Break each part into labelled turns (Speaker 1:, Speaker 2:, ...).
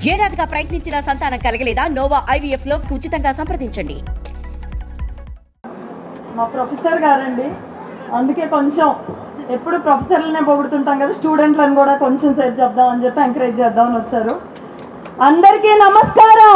Speaker 1: ఏడాదిగా ప్రయత్నించిన సంతానం కలగలేదా Nova IVF లో ఉచితంగా సంప్రదించండి
Speaker 2: మా ప్రొఫెసర్ గారండి అందుకే కొంచెం ఎప్పుడు ప్రొఫెసర్లనే పొగుడుతుంటాం కదా స్టూడెంట్లను కూడా కొంచెం సేపు చెప్దామని చెప్పి ఎంకరేజ్ చేద్దామని వచ్చారు అందరికీ నమస్కారం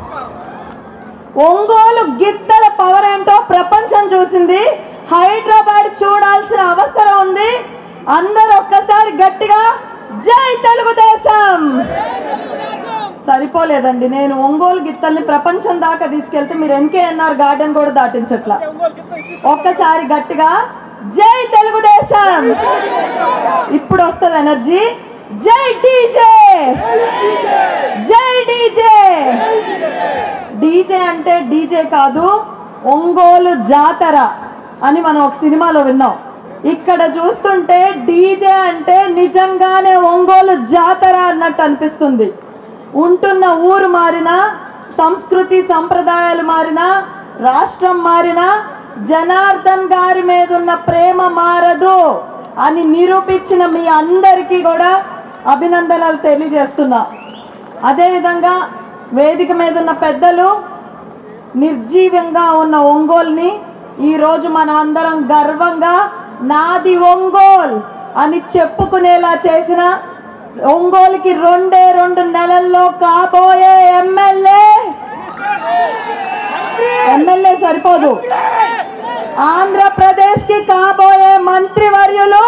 Speaker 2: ఒంగోలు గిత్తల పవర్ ఏంటో ప్రపంచం చూసింది హైదరాబాద్ చూడాల్సిన అవసరం ఉంది అందరూ ఒక్కసారి గట్టిగా జై తెలుగుదేశం సరిపోలేదండి నేను ఒంగోలు గిత్తల్ని ప్రపంచం దాకా తీసుకెళ్తే మీరు ఎన్కేఎన్ఆర్ గార్డెన్ కూడా దాటించట్లా ఒక్కసారి గట్టిగా జై తెలుగుదేశం ఇప్పుడు వస్తుంది ఎనర్జీ జై డీజే జై డీజే డీజే అంటే డీజే కాదు ఒంగోలు జాతర అని మనం ఒక సినిమాలో విన్నాం ఇక్కడ చూస్తుంటే డీజే అంటే నిజంగానే ఒంగోలు జాతర అన్నట్టు అనిపిస్తుంది ఉంటున్న ఊరు మారినా సంస్కృతి సంప్రదాయాలు మారినా రాష్ట్రం మారినా జనార్దన్ గారి మీద ఉన్న ప్రేమ మారదు అని నిరూపించిన మీ అందరికీ కూడా అభినందనలు తెలియజేస్తున్నా అదేవిధంగా వేదిక మీద ఉన్న పెద్దలు నిర్జీవంగా ఉన్న ఒంగోల్ని ఈరోజు మనం అందరం గర్వంగా నాది ఒంగోల్ అని చెప్పుకునేలా చేసిన ఒంగోలుకి రెండే రెండు నెలల్లో కాబోయే ఎమ్మెల్యే ఎమ్మెల్యే సరిపోదు ఆంధ్రప్రదేశ్ కి కాబోయే మంత్రివర్యులు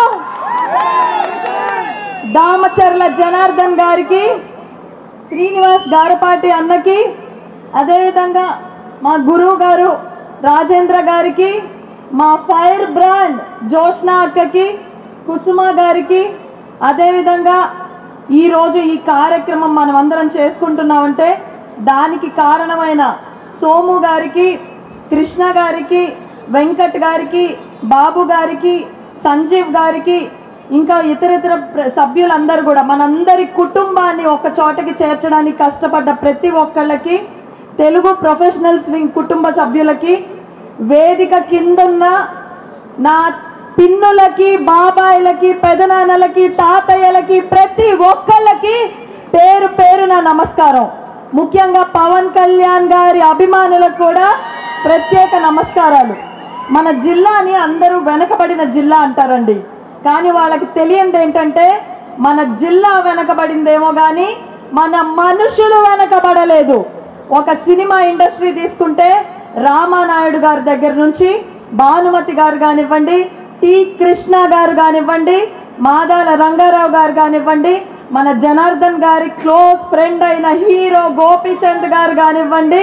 Speaker 2: దామచర్ల జనార్దన్ గారికి శ్రీనివాస్ గారపాటి అన్నకి అదేవిధంగా మా గురువు గారు రాజేంద్ర గారికి మా ఫైర్ బ్రాండ్ జోష్నా అక్కకి కుసుమ గారికి అదేవిధంగా ఈరోజు ఈ కార్యక్రమం మనం అందరం చేసుకుంటున్నామంటే దానికి కారణమైన సోము గారికి కృష్ణ గారికి వెంకట్ గారికి బాబు గారికి సంజీవ్ గారికి ఇంకా ఇతర ఇతర ప్ర- సభ్యులందరూ కూడా మనందరి కుటుంబాన్ని ఒక చోటకి చేర్చడానికి కష్టపడ్డ ప్రతి ఒక్కళ్ళకి తెలుగు ప్రొఫెషనల్ స్వింగ్ కుటుంబ సభ్యులకి వేదిక కిందున్న నా పిన్నులకి బాబాయిలకి పెదనాన్నలకి తాతయ్యలకి ప్రతి ఒక్కళ్ళకి పేరు పేరున నమస్కారం ముఖ్యంగా పవన్ కళ్యాణ్ గారి అభిమానులకు కూడా ప్రత్యేక నమస్కారాలు మన జిల్లాని అందరూ వెనకబడిన జిల్లా అంటారండి కానీ వాళ్ళకి తెలియంది ఏంటంటే మన జిల్లా వెనకబడిందేమో కానీ మన మనుషులు వెనకబడలేదు ఒక సినిమా ఇండస్ట్రీ తీసుకుంటే రామానాయుడు గారి దగ్గర నుంచి భానుమతి గారు కానివ్వండి టి కృష్ణ గారు కానివ్వండి మాదాల రంగారావు గారు కానివ్వండి మన జనార్దన్ గారి క్లోజ్ ఫ్రెండ్ అయిన హీరో గోపీచంద్ గారు కానివ్వండి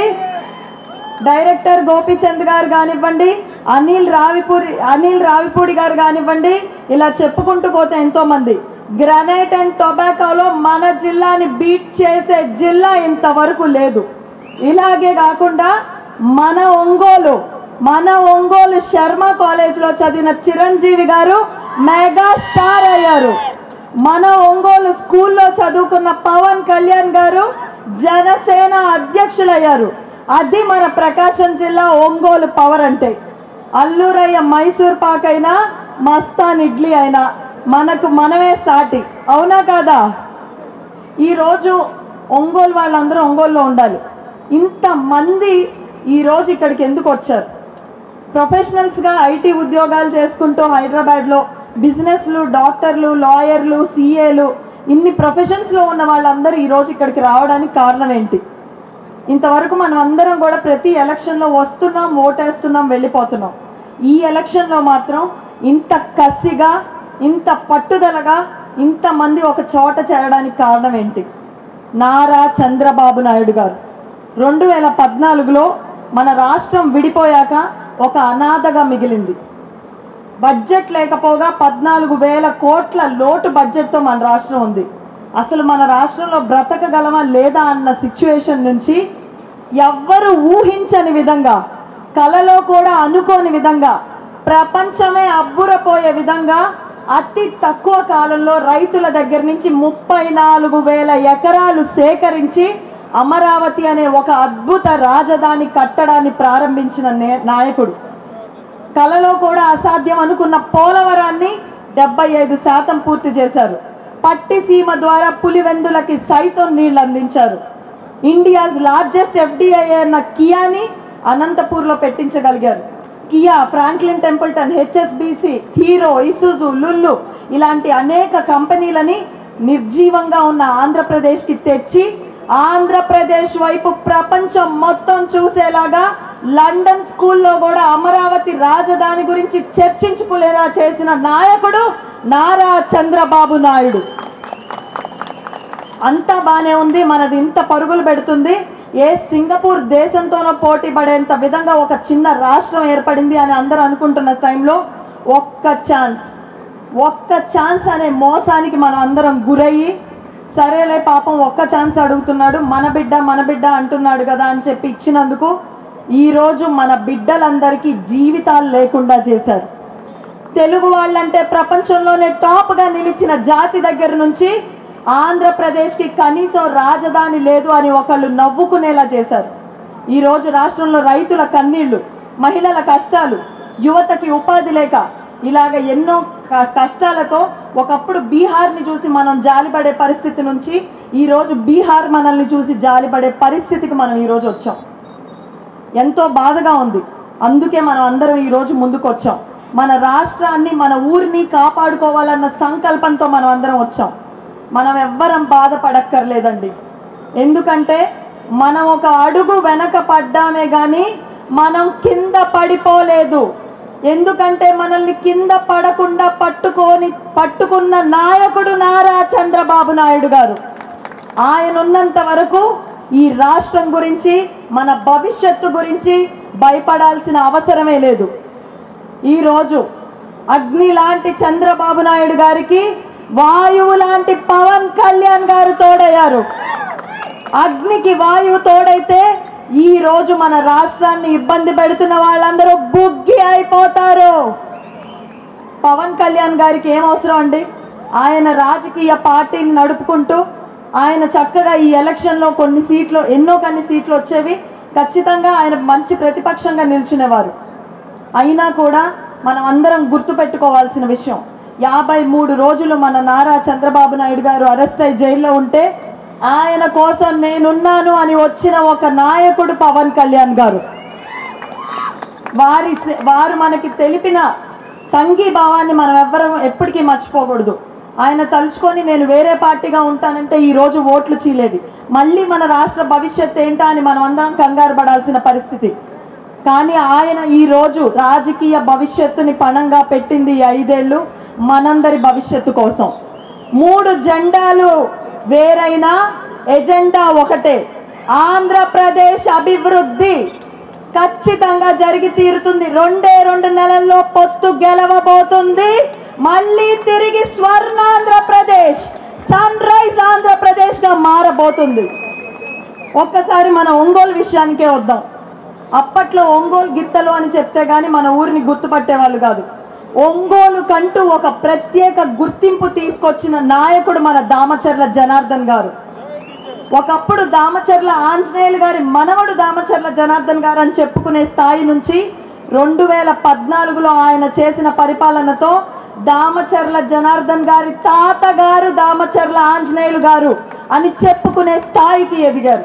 Speaker 2: డైరెక్టర్ గోపీచంద్ గారు కానివ్వండి అనిల్ రావిపూరి అనిల్ రావిపూడి గారు కానివ్వండి ఇలా చెప్పుకుంటూ పోతే ఎంతో మంది గ్రనైట్ అండ్ టొబాకోలో మన జిల్లాని బీట్ చేసే జిల్లా ఇంతవరకు లేదు ఇలాగే కాకుండా మన ఒంగోలు మన ఒంగోలు శర్మ కాలేజ్లో చదివిన చిరంజీవి గారు మెగా స్టార్ అయ్యారు మన ఒంగోలు స్కూల్లో చదువుకున్న పవన్ కళ్యాణ్ గారు జనసేన అధ్యక్షులయ్యారు అది మన ప్రకాశం జిల్లా ఒంగోలు పవర్ అంటే అల్లూరయ్య మైసూర్ పాక్ అయినా మస్తాన్ ఇడ్లీ అయినా మనకు మనమే సాటి అవునా కాదా ఈరోజు ఒంగోలు వాళ్ళందరూ ఒంగోలులో ఉండాలి ఇంతమంది ఈరోజు ఇక్కడికి ఎందుకు వచ్చారు ప్రొఫెషనల్స్గా ఐటీ ఉద్యోగాలు చేసుకుంటూ హైదరాబాద్లో బిజినెస్లు డాక్టర్లు లాయర్లు సీఏలు ఇన్ని ప్రొఫెషన్స్లో ఉన్న వాళ్ళందరూ ఈరోజు ఇక్కడికి రావడానికి కారణం ఏంటి ఇంతవరకు మనం అందరం కూడా ప్రతి ఎలక్షన్లో వస్తున్నాం ఓటేస్తున్నాం వెళ్ళిపోతున్నాం ఈ ఎలక్షన్లో మాత్రం ఇంత కసిగా ఇంత పట్టుదలగా ఇంతమంది ఒక చోట చేరడానికి కారణం ఏంటి నారా చంద్రబాబు నాయుడు గారు రెండు వేల పద్నాలుగులో మన రాష్ట్రం విడిపోయాక ఒక అనాథగా మిగిలింది బడ్జెట్ లేకపోగా పద్నాలుగు వేల కోట్ల లోటు బడ్జెట్తో మన రాష్ట్రం ఉంది అసలు మన రాష్ట్రంలో బ్రతకగలమా లేదా అన్న సిచ్యువేషన్ నుంచి ఎవ్వరు ఊహించని విధంగా కలలో కూడా అనుకోని విధంగా ప్రపంచమే అబ్బురపోయే విధంగా అతి తక్కువ కాలంలో రైతుల దగ్గర నుంచి ముప్పై నాలుగు వేల ఎకరాలు సేకరించి అమరావతి అనే ఒక అద్భుత రాజధాని కట్టడాన్ని ప్రారంభించిన నే- నాయకుడు కలలో కూడా అసాధ్యం అనుకున్న పోలవరాన్ని డెబ్బై ఐదు శాతం పూర్తి చేశారు పట్టిసీమ ద్వారా పులివెందులకి సైతం నీళ్లు అందించారు ఇండియాస్ లార్జెస్ట్ ఎఫ్డిఐ అయిన కియాని అనంతపూర్లో పెట్టించగలిగారు Kia Franklin Templeton HSBC Hero Isuzu Lulu ఇలాంటి అనేక కంపెనీలని నిర్జీవంగా ఉన్న ఆంధ్రప్రదేశ్కి తెచ్చి ఆంధ్రప్రదేశ్ వైపు ప్రపంచం మొత్తం చూసేలాగా లండన్ స్కూల్లో కూడా అమరావతి రాజధాని గురించి చర్చించుకునేలా చేసిన నాయకుడు నారా చంద్రబాబు నాయుడు అంతా బానే ఉంది మనది ఇంత పరుగులు పెడుతుంది ఏ సింగపూర్ దేశంతోనో పోటీ పడేంత విధంగా ఒక చిన్న రాష్ట్రం ఏర్పడింది అని అందరూ అనుకుంటున్న టైంలో ఒక్క ఛాన్స్ ఒక్క ఛాన్స్ అనే మోసానికి మనం అందరం గురయ్యి సరేలే పాపం ఒక్క ఛాన్స్ అడుగుతున్నాడు మన బిడ్డ మన బిడ్డ అంటున్నాడు కదా అని చెప్పి ఇచ్చినందుకు ఈరోజు మన బిడ్డలందరికీ జీవితాలు లేకుండా చేశారు తెలుగు వాళ్ళంటే ప్రపంచంలోనే టాప్గా నిలిచిన జాతి దగ్గర నుంచి ఆంధ్రప్రదేశ్కి కనీసం రాజధాని లేదు అని ఒకళ్ళు నవ్వుకునేలా చేశారు ఈరోజు రాష్ట్రంలో రైతుల కన్నీళ్లు మహిళల కష్టాలు యువతకి ఉపాధి లేక ఇలాగ ఎన్నో క- కష్టాలతో ఒకప్పుడు బీహార్ని చూసి మనం జాలిపడే పరిస్థితి నుంచి ఈరోజు బీహార్ మనల్ని చూసి జాలిపడే పరిస్థితికి మనం ఈరోజు వచ్చాం ఎంతో బాధగా ఉంది అందుకే మనం అందరం ఈరోజు ముందుకు వచ్చాం మన రాష్ట్రాన్ని మన ఊరిని కాపాడుకోవాలన్న సంకల్పంతో మనం అందరం వచ్చాం మనం ఎవ్వరం బాధపడక్కర్లేదండి ఎందుకంటే మనం ఒక అడుగు వెనక పడ్డామే కానీ మనం కింద పడిపోలేదు ఎందుకంటే మనల్ని కింద పడకుండా పట్టుకొని పట్టుకున్న నాయకుడు నారా చంద్రబాబు నాయుడు గారు ఆయన ఉన్నంత వరకు ఈ రాష్ట్రం గురించి మన భవిష్యత్తు గురించి భయపడాల్సిన అవసరమే లేదు ఈరోజు అగ్ని లాంటి చంద్రబాబు నాయుడు గారికి వాయువు లాంటి పవన్ కళ్యాణ్ గారు తోడయ్యారు అగ్నికి వాయువు తోడైతే ఈ రోజు మన రాష్ట్రాన్ని ఇబ్బంది పెడుతున్న వాళ్ళందరూ బుగ్గి అయిపోతారు పవన్ కళ్యాణ్ గారికి ఏం అవసరం అండి ఆయన రాజకీయ పార్టీని నడుపుకుంటూ ఆయన చక్కగా ఈ ఎలక్షన్లో కొన్ని సీట్లు ఎన్నో కొన్ని సీట్లు వచ్చేవి ఖచ్చితంగా ఆయన మంచి ప్రతిపక్షంగా నిల్చునేవారు అయినా కూడా మనం అందరం గుర్తుపెట్టుకోవాల్సిన విషయం యాభై మూడు రోజులు మన నారా చంద్రబాబు నాయుడు గారు అరెస్ట్ అయి జైల్లో ఉంటే ఆయన కోసం నేనున్నాను అని వచ్చిన ఒక నాయకుడు పవన్ కళ్యాణ్ గారు వారి వారు మనకి తెలిపిన సంఘీభావాన్ని మనం ఎవ్వరం ఎప్పటికీ మర్చిపోకూడదు ఆయన తలుచుకొని నేను వేరే పార్టీగా ఉంటానంటే ఈ రోజు ఓట్లు చీలేవి మళ్ళీ మన రాష్ట్ర భవిష్యత్ ఏంటా అని మనం అందరం కంగారు పడాల్సిన పరిస్థితి కానీ ఆయన ఈ రోజు రాజకీయ భవిష్యత్తుని పణంగా పెట్టింది ఈ ఐదేళ్లు మనందరి భవిష్యత్తు కోసం మూడు జెండాలు వేరైనా ఎజెండా ఒకటే ఆంధ్రప్రదేశ్ అభివృద్ధి ఖచ్చితంగా జరిగి తీరుతుంది రెండే రెండు నెలల్లో పొత్తు గెలవబోతుంది మళ్ళీ తిరిగి స్వర్ణాంధ్రప్రదేశ్ సన్ రైజ్ ఆంధ్రప్రదేశ్ గా మారబోతుంది ఒక్కసారి మన ఒంగోలు విషయానికే వద్దాం అప్పట్లో ఒంగోలు గిత్తలు అని చెప్తే గానీ మన ఊరిని గుర్తుపట్టేవాళ్ళు కాదు ఒంగోలు కంటూ ఒక ప్రత్యేక గుర్తింపు తీసుకొచ్చిన నాయకుడు మన దామచర్ల జనార్దన్ గారు ఒకప్పుడు దామచర్ల ఆంజనేయులు గారి మనవడు దామచర్ల జనార్దన్ గారు అని చెప్పుకునే స్థాయి నుంచి రెండు వేల పద్నాలుగులో ఆయన చేసిన పరిపాలనతో దామచర్ల జనార్దన్ గారి తాతగారు దామచర్ల ఆంజనేయులు గారు అని చెప్పుకునే స్థాయికి ఎదిగారు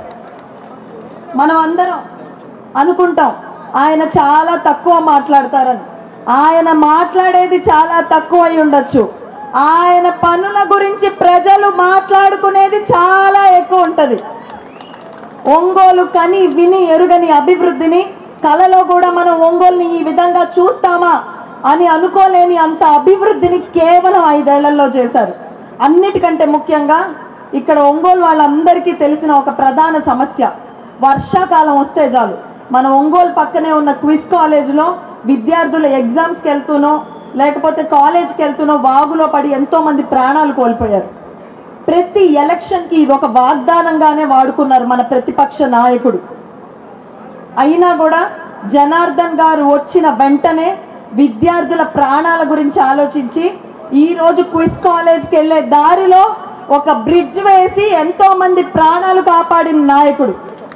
Speaker 2: మనం అందరం అనుకుంటాం ఆయన చాలా తక్కువ మాట్లాడతారని ఆయన మాట్లాడేది చాలా తక్కువ అయి ఉండొచ్చు ఆయన పనుల గురించి ప్రజలు మాట్లాడుకునేది చాలా ఎక్కువ ఉంటుంది ఒంగోలు కని విని ఎరుగని అభివృద్ధిని కలలో కూడా మనం ఒంగోలుని ఈ విధంగా చూస్తామా అని అనుకోలేని అంత అభివృద్ధిని కేవలం ఐదేళ్లలో చేశారు అన్నిటికంటే ముఖ్యంగా ఇక్కడ ఒంగోలు వాళ్ళందరికీ తెలిసిన ఒక ప్రధాన సమస్య వర్షాకాలం వస్తే చాలు మన ఒంగోలు పక్కనే ఉన్న క్విజ్ కాలేజ్లో విద్యార్థులు ఎగ్జామ్స్కి వెళ్తూనో లేకపోతే కాలేజ్కి వెళ్తూనో వాగులో పడి ఎంతో మంది ప్రాణాలు కోల్పోయారు ప్రతి ఎలక్షన్కి ఇది ఒక వాగ్దానంగానే వాడుకున్నారు మన ప్రతిపక్ష నాయకుడు అయినా కూడా జనార్దన్ గారు వచ్చిన వెంటనే విద్యార్థుల ప్రాణాల గురించి ఆలోచించి ఈ రోజు క్విజ్ కాలేజ్కి వెళ్ళే దారిలో ఒక బ్రిడ్జ్ వేసి ఎంతో మంది ప్రాణాలు కాపాడిన నాయకుడు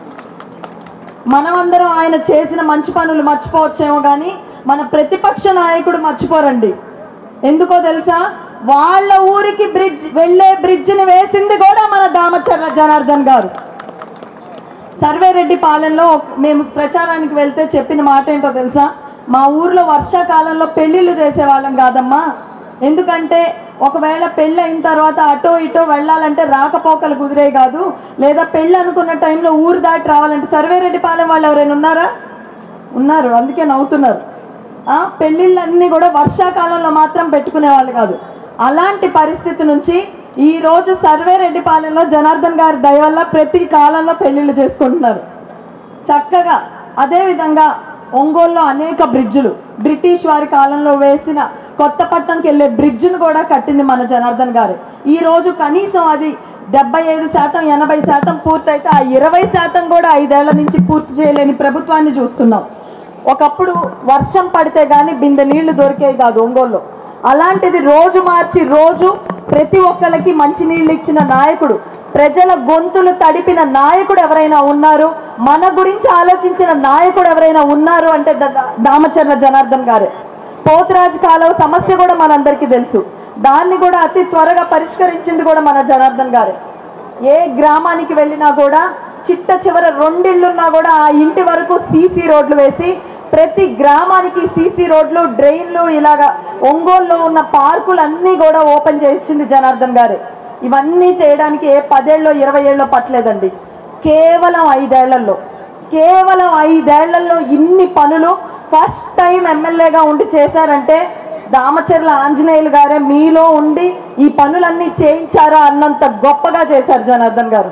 Speaker 2: మనమందరం ఆయన చేసిన మంచి పనులు మర్చిపోవచ్చేమో కానీ మన ప్రతిపక్ష నాయకుడు మర్చిపోరండి ఎందుకో తెలుసా వాళ్ళ ఊరికి బ్రిడ్జ్ వెళ్ళే బ్రిడ్జిని వేసింది కూడా మన దామచర్ల జనార్దన్ గారు సర్వేరెడ్డి పాలెంలో మేము ప్రచారానికి వెళ్తే చెప్పిన మాట ఏంటో తెలుసా మా ఊర్లో వర్షాకాలంలో పెళ్ళిళ్ళు చేసేవాళ్ళం కాదమ్మా ఎందుకంటే ఒకవేళ పెళ్ళి అయిన తర్వాత అటో ఇటో వెళ్ళాలంటే రాకపోకలు కుదిరే కాదు లేదా పెళ్ళి అనుకున్న టైంలో ఊరు దాటి రావాలంటే సర్వేరెడ్డి పాలెం వాళ్ళు ఎవరైనా ఉన్నారా ఉన్నారు అందుకే నవ్వుతున్నారు ఆ, పెళ్ళిళ్ళన్నీ కూడా వర్షాకాలంలో మాత్రం పెట్టుకునే వాళ్ళు కాదు అలాంటి పరిస్థితి నుంచి ఈ రోజు సర్వేరెడ్డిపాలెంలో జనార్దన్ గారి దయ వల్ల ప్రతి కాలంలో పెళ్ళిళ్ళు చేసుకుంటున్నారు చక్కగా అదేవిధంగా ఒంగోలులో అనేక బ్రిడ్జులు బ్రిటిష్ వారి కాలంలో వేసిన కొత్తపట్నంకి వెళ్ళే బ్రిడ్జ్ను కూడా కట్టింది మన జనార్దన్ గారు ఈ రోజు కనీసం అది డెబ్బై ఐదు శాతం ఎనభై శాతం పూర్తయితే ఆ ఇరవై శాతం కూడా ఐదేళ్ల నుంచి పూర్తి చేయలేని ప్రభుత్వాన్ని చూస్తున్నాం ఒకప్పుడు వర్షం పడితే గానీ బిందె నీళ్లు దొరికేవి కాదు ఒంగోలులో అలాంటిది రోజు మార్చి రోజు ప్రతి ఒక్కరికి మంచి నీళ్ళు ఇచ్చిన నాయకుడు ప్రజల గొంతులు తడిపిన నాయకుడు ఎవరైనా ఉన్నారు మన గురించి ఆలోచించిన నాయకుడు ఎవరైనా ఉన్నారు అంటే ద- ద- దామచర్ల జనార్దన్ గారే పోతురాజు కాలువ సమస్య కూడా మనందరికీ తెలుసు దాన్ని కూడా అతి త్వరగా పరిష్కరించింది కూడా మన జనార్దన్ గారే ఏ గ్రామానికి వెళ్ళినా కూడా చిట్ట చివర రెండిళ్ళున్నా కూడా ఆ ఇంటి వరకు సీసీ రోడ్లు వేసి ప్రతి గ్రామానికి సీసీ రోడ్లు డ్రైన్లు ఇలాగా ఒంగోలులో ఉన్న పార్కులు అన్నీ కూడా ఓపెన్ చేసింది జనార్దన్ గారే ఇవన్నీ చేయడానికి ఏ పదేళ్ళలో ఇరవై ఏళ్ళలో పట్టలేదండి కేవలం ఐదేళ్లలో కేవలం ఐదేళ్లలో ఇన్ని పనులు ఫస్ట్ టైం ఎమ్మెల్యేగా ఉండి చేశారంటే దామచర్ల ఆంజనేయులు గారే మీలో ఉండి ఈ పనులన్నీ చేయించారా అన్నంత గొప్పగా చేశారు జనార్దన్ గారు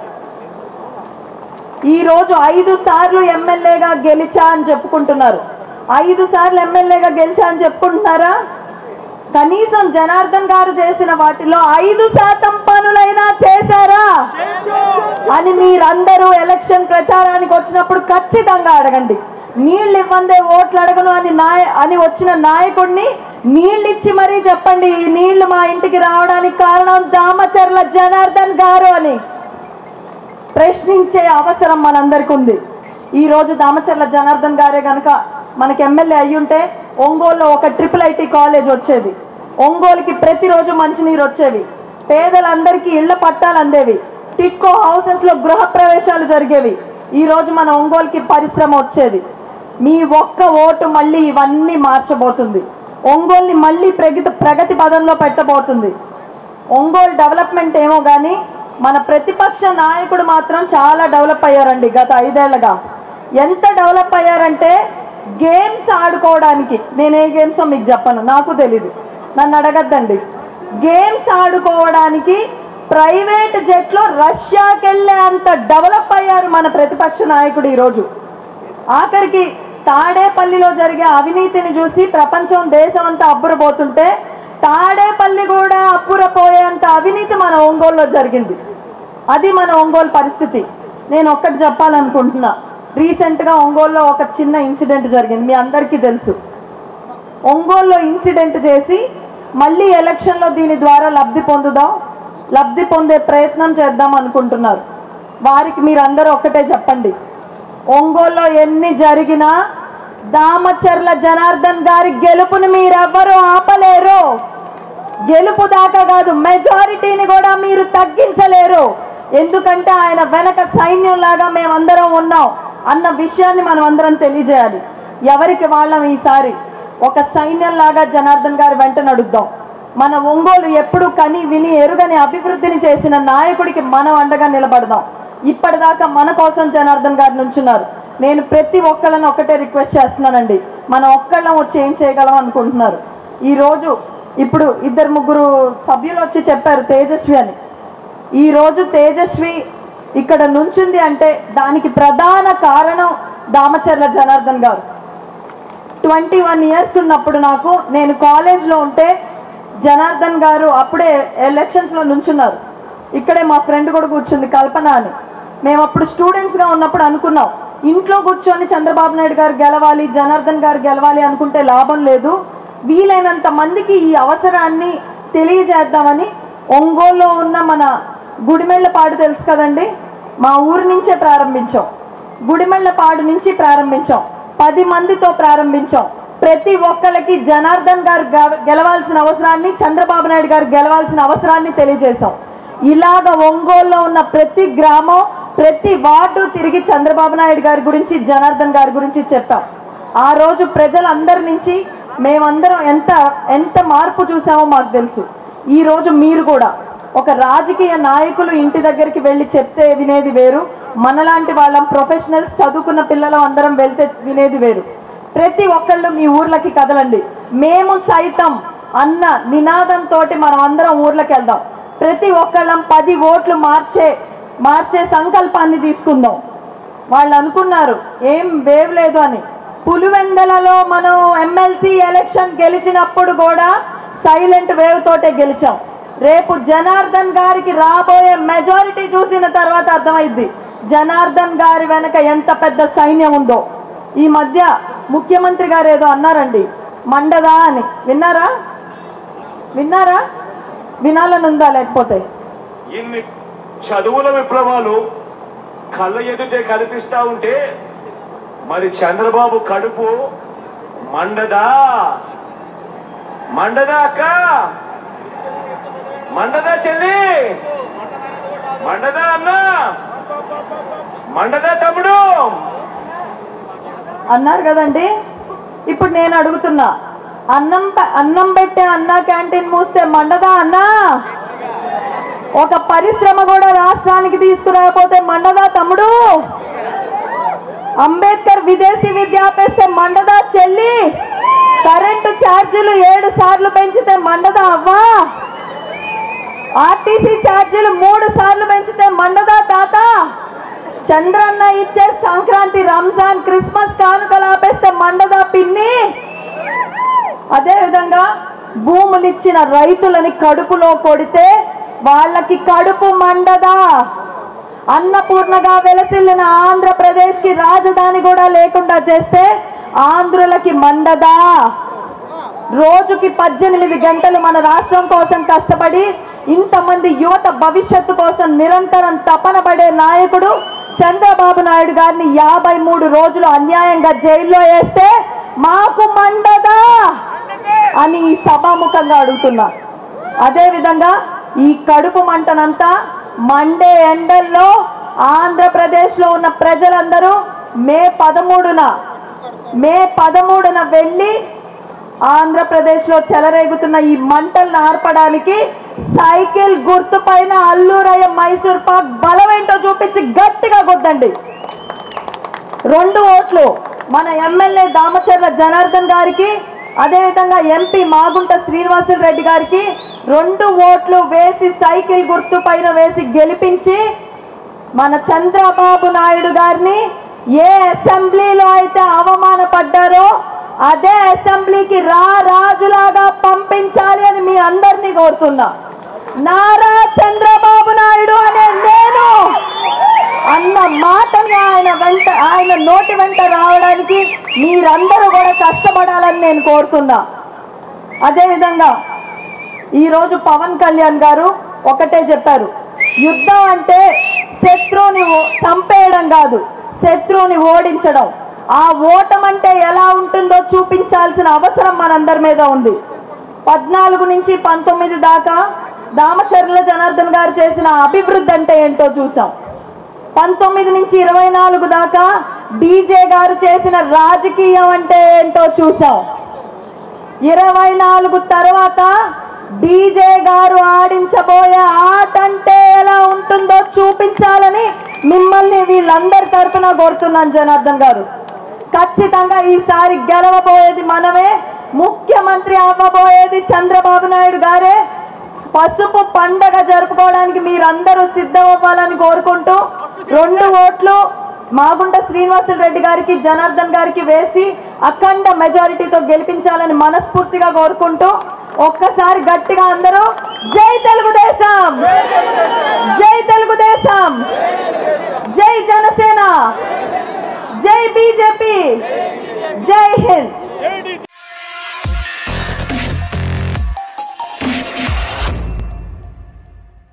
Speaker 2: ఈ రోజు ఐదు సార్లు ఎమ్మెల్యేగా గెలిచా అని చెప్పుకుంటున్నారు ఐదు సార్లు ఎమ్మెల్యేగా గెలిచా అని చెప్పుకుంటున్నారా కనీసం జనార్దన్ గారు చేసిన వాటిలో ఐదు శాతం పనులైనా చేశారా అని మీరందరూ ఎలక్షన్ ప్రచారానికి వచ్చినప్పుడు ఖచ్చితంగా అడగండి నీళ్ళు ఇవ్వందే ఓట్లు అడగను అని నాయ అని వచ్చిన నాయకుడిని నీళ్ళు ఇచ్చి మరీ చెప్పండి ఈ నీళ్లు మా ఇంటికి రావడానికి కారణం దామచర్ల జనార్దన్ గారు అని ప్రశ్నించే అవసరం మనందరికి ఉంది ఈ రోజు దామచర్ల జనార్దన్ గారే గనక మనకి ఎమ్మెల్యే అయ్యుంటే ఒంగోలులో ఒక ట్రిపుల్ ఐటీ కాలేజ్ వచ్చేది ఒంగోలుకి ప్రతిరోజు మంచినీరు వచ్చేవి పేదలందరికీ ఇళ్ల పట్టాలు అందేవి టిట్కో హౌసెస్ లో గృహ ప్రవేశాలు జరిగేవి ఈ రోజు మన ఒంగోలుకి పరిశ్రమ వచ్చేది మీ ఒక్క ఓటు మళ్ళీ ఇవన్నీ మార్చబోతుంది ఒంగోలుని మళ్ళీ ప్రగతి ప్రగతి పదంలో పెట్టబోతుంది ఒంగోలు డెవలప్మెంట్ ఏమో కానీ మన ప్రతిపక్ష నాయకుడు మాత్రం చాలా డెవలప్ అయ్యారండి గత ఐదేళ్లుగా ఎంత డెవలప్ అయ్యారంటే గేమ్స్ ఆడుకోవడానికి నేను ఏ గేమ్సో మీకు చెప్పను నాకు తెలీదు నన్ను అడగద్దండి గేమ్స్ ఆడుకోవడానికి ప్రైవేట్ జెట్లో రష్యాకి వెళ్ళే అంత డెవలప్ అయ్యారు మన ప్రతిపక్ష నాయకుడు ఈరోజు ఆఖరికి తాడేపల్లిలో జరిగే అవినీతిని చూసి ప్రపంచం దేశం అంతా అబ్బురపోతుంటే తాడేపల్లి కూడా అబ్బురపోయేంత అవినీతి మన ఒంగోలులో జరిగింది అది మన ఒంగోలు పరిస్థితి నేను ఒక్కటి చెప్పాలనుకుంటున్నా రీసెంట్గా ఒంగోలులో ఒక చిన్న ఇన్సిడెంట్ జరిగింది మీ అందరికీ తెలుసు ఒంగోలులో ఇన్సిడెంట్ చేసి మళ్ళీ ఎలక్షన్లో దీని ద్వారా లబ్ధి పొందుదాం లబ్ధి పొందే ప్రయత్నం చేద్దాం అనుకుంటున్నారు వారికి మీరందరూ ఒక్కటే చెప్పండి ఒంగోలులో ఎన్ని జరిగినా దామచర్ల జనార్దన్ గారి గెలుపుని మీరెవ్వరూ ఆపలేరు గెలుపు దాకా కాదు మెజారిటీని కూడా మీరు తగ్గించలేరు ఎందుకంటే ఆయన వెనక సైన్యం లాగా మేమందరం ఉన్నాం అన్న విషయాన్ని మనం అందరం తెలియజేయాలి ఎవరికి వాళ్ళం ఈసారి ఒక సైన్యం లాగా జనార్దన్ గారి వెంట నడుద్దాం మన ఒంగోలు ఎప్పుడు కని విని ఎరుగని అభివృద్ధిని చేసిన నాయకుడికి మనం అండగా నిలబడదాం ఇప్పటిదాకా మన కోసం జనార్దన్ గారు నుంచున్నారు నేను ప్రతి ఒక్కళ్ళని ఒక్కటే రిక్వెస్ట్ చేస్తున్నానండి మన ఒక్కళ్ళం వచ్చి ఏం చేయగలం అనుకుంటున్నారు ఈరోజు ఇప్పుడు ఇద్దరు ముగ్గురు సభ్యులు వచ్చి చెప్పారు తేజస్వి అని ఈ రోజు తేజస్వి ఇక్కడ నుంచుంది అంటే దానికి ప్రధాన కారణం దామచర్ల జనార్దన్ గారు ట్వంటీ వన్ ఇయర్స్ ఉన్నప్పుడు నాకు నేను కాలేజ్లో ఉంటే జనార్దన్ గారు అప్పుడే ఎలక్షన్స్లో నుంచున్నారు ఇక్కడే మా ఫ్రెండ్ కూడా కూర్చుంది కల్పన అని మేము అప్పుడు స్టూడెంట్స్గా ఉన్నప్పుడు అనుకున్నాం ఇంట్లో కూర్చొని చంద్రబాబు నాయుడు గారు గెలవాలి జనార్దన్ గారు గెలవాలి అనుకుంటే లాభం లేదు వీలైనంత మందికి ఈ అవసరాన్ని తెలియజేద్దామని ఒంగోలులో ఉన్న మన గుడిమెళ్ళపాడు తెలుసు కదండి మా ఊరి నుంచే ప్రారంభించాం గుడిమెళ్ళపాడు నుంచి ప్రారంభించాం పది మందితో ప్రారంభించాం ప్రతి ఒక్కళ్ళకి జనార్దన్ గారు గె- గెలవాల్సిన అవసరాన్ని చంద్రబాబు నాయుడు గారు గెలవాల్సిన అవసరాన్ని తెలియజేశాం ఇలాగ ఒంగోలులో ఉన్న ప్రతి గ్రామం ప్రతి వార్డు తిరిగి చంద్రబాబు నాయుడు గారి గురించి జనార్దన్ గారి గురించి చెప్పాం ఆ రోజు ప్రజలందరి నుంచి మేమందరం ఎంత ఎంత మార్పు చూసామో మాకు తెలుసు ఈ రోజు మీరు కూడా ఒక రాజకీయ నాయకులు ఇంటి దగ్గరికి వెళ్ళి చెప్తే వినేది వేరు మనలాంటి వాళ్ళం ప్రొఫెషనల్స్ చదువుకున్న పిల్లలు అందరం వెళ్తే వినేది వేరు ప్రతి ఒక్కళ్ళు మీ ఊర్లకి కదలండి మేము సైతం అన్న నినాదంతో మనం అందరం ఊర్లకి వెళ్దాం ప్రతి ఒక్కళ్ళం పది ఓట్లు మార్చే మార్చే సంకల్పాన్ని తీసుకుందాం వాళ్ళు అనుకున్నారు ఏం వేవ్ లేదు అని పులివెందలలో మనం ఎమ్మెల్సీ ఎలక్షన్ గెలిచినప్పుడు కూడా సైలెంట్ వేవ్ తోటే గెలిచాం రేపు జనార్దన్ గారికి రాబోయే మెజారిటీ చూసిన తర్వాత అర్థమైద్ది జనార్దన్ గారి వెనక ఎంత పెద్ద సైన్యం ఉందో ఈ మధ్య ముఖ్యమంత్రి గారు ఏదో అన్నారండి మండదా అని విన్నారా విన్నారా వినాలని ఉందా లేకపోతే
Speaker 3: ఇన్ని చదువుల విప్లవాలు కళ్ళ ఎదుటే కనిపిస్తా ఉంటే మరి చంద్రబాబు కడుపు మండదా మండదా అక్క మండదా చెల్లి మండదా అన్న మండదా తమ్ముడు
Speaker 2: అన్నారు కదండి ఇప్పుడు నేను అడుగుతున్నా అన్నం పె- అన్నం పెట్టే అన్న క్యాంటీన్ మూస్తే మండదా అన్నా ఒక పరిశ్రమ కూడా రాష్ట్రానికి తీసుకురాకపోతే మండదా తమ్ముడు అంబేద్కర్ విదేశీ విద్య ఆపేస్తే మండదా చెల్లి కరెంటు ఛార్జీలు ఏడు సార్లు పెంచితే మండదా అవ్వా ఆర్టీసీ ఛార్జీలు మూడు సార్లు పెంచితే మండదా తాత చంద్రన్న ఇచ్చే సంక్రాంతి రంజాన్ క్రిస్మస్ కానుకలు ఆపేస్తే మండదా పిన్ని అదే విధంగా భూములు ఇచ్చిన రైతులని కడుపులో కొడితే వాళ్ళకి కడుపు మండదా అన్నపూర్ణగా వెలసిల్లిన ఆంధ్రప్రదేశ్ కి రాజధాని కూడా లేకుండా చేస్తే ఆంధ్రులకి మండదా రోజుకి పద్దెనిమిది గంటలు మన రాష్ట్రం కోసం కష్టపడి ఇంతమంది యువత భవిష్యత్తు కోసం నిరంతరం తపన పడే నాయకుడు చంద్రబాబు నాయుడు గారిని యాభై మూడు రోజులు అన్యాయంగా జైల్లో వేస్తే మాకు మండదా అని ఈ సభాముఖంగా అడుగుతున్నా అదే విధంగా ఈ కడుపు మంటనంతా మండే ఎండల్లో ఆంధ్రప్రదేశ్లో ఉన్న ప్రజలందరూ మే పదమూడున మే పదమూడున వెళ్ళి ఆంధ్రప్రదేశ్లో చెలరేగుతున్న ఈ మంటలను ఆర్పడానికి సైకిల్ గుర్తు పైన అల్లూరయ్య మైసూర్ పాక్ బలమేంటో చూపించి గట్టిగా కొద్దండి రెండు ఓట్లు మన ఎమ్మెల్యే దామచర్ల జనార్దన్ గారికి అదేవిధంగా ఎంపీ మాగుంట శ్రీనివాసులు రెడ్డి గారికి రెండు ఓట్లు వేసి సైకిల్ గుర్తు పైన వేసి గెలిపించి మన చంద్రబాబు నాయుడు గారిని ఏ అసెంబ్లీలో అయితే అవమానపడ్డారో అదే అసెంబ్లీకి రా రాజులాగా పంపించాలి అని మీ అందరినీ కోరుతున్నా నారా చంద్రబాబు నాయుడు అనే నేను అన్న మాటని ఆయన వెంట ఆయన నోటి వెంట రావడానికి మీరందరూ కూడా కష్టపడాలని నేను కోరుతున్నా అదేవిధంగా ఈరోజు పవన్ కళ్యాణ్ గారు ఒకటే చెప్పారు యుద్ధం అంటే శత్రువుని ఓ- చంపేయడం కాదు శత్రువుని ఓడించడం ఆ ఓటం అంటే ఎలా ఉంటుందో చూపించాల్సిన అవసరం మనందరి మీద ఉంది పద్నాలుగు నుంచి పంతొమ్మిది దాకా దామచర్ల జనార్దన్ గారు చేసిన అభివృద్ధి అంటే ఏంటో చూసాం పంతొమ్మిది నుంచి ఇరవై నాలుగు దాకా డీజే గారు చేసిన రాజకీయం అంటే ఏంటో చూసాం ఇరవై నాలుగు తర్వాత డీజే గారు ఆడించబోయే ఆట అంటే ఎలా ఉంటుందో చూపించాలని మిమ్మల్ని వీళ్ళందరి తరపున కోరుతున్నాను జనార్దన్ గారు ఖచ్చితంగా ఈసారి గెలవబోయేది మనమే ముఖ్యమంత్రి అవ్వబోయేది చంద్రబాబు నాయుడు గారే పసుపు పండగ జరుపుకోవడానికి మీరందరూ సిద్ధం అవ్వాలని కోరుకుంటూ రెండు ఓట్లు మాగుంట శ్రీనివాసులు రెడ్డి గారికి జనార్దన్ గారికి వేసి అఖండ మెజారిటీతో గెలిపించాలని మనస్ఫూర్తిగా కోరుకుంటూ ఒక్కసారి గట్టిగా అందరూ జై తెలుగుదేశం జై తెలుగుదేశం జై జనసేన జై బీజేపీ జై హింద్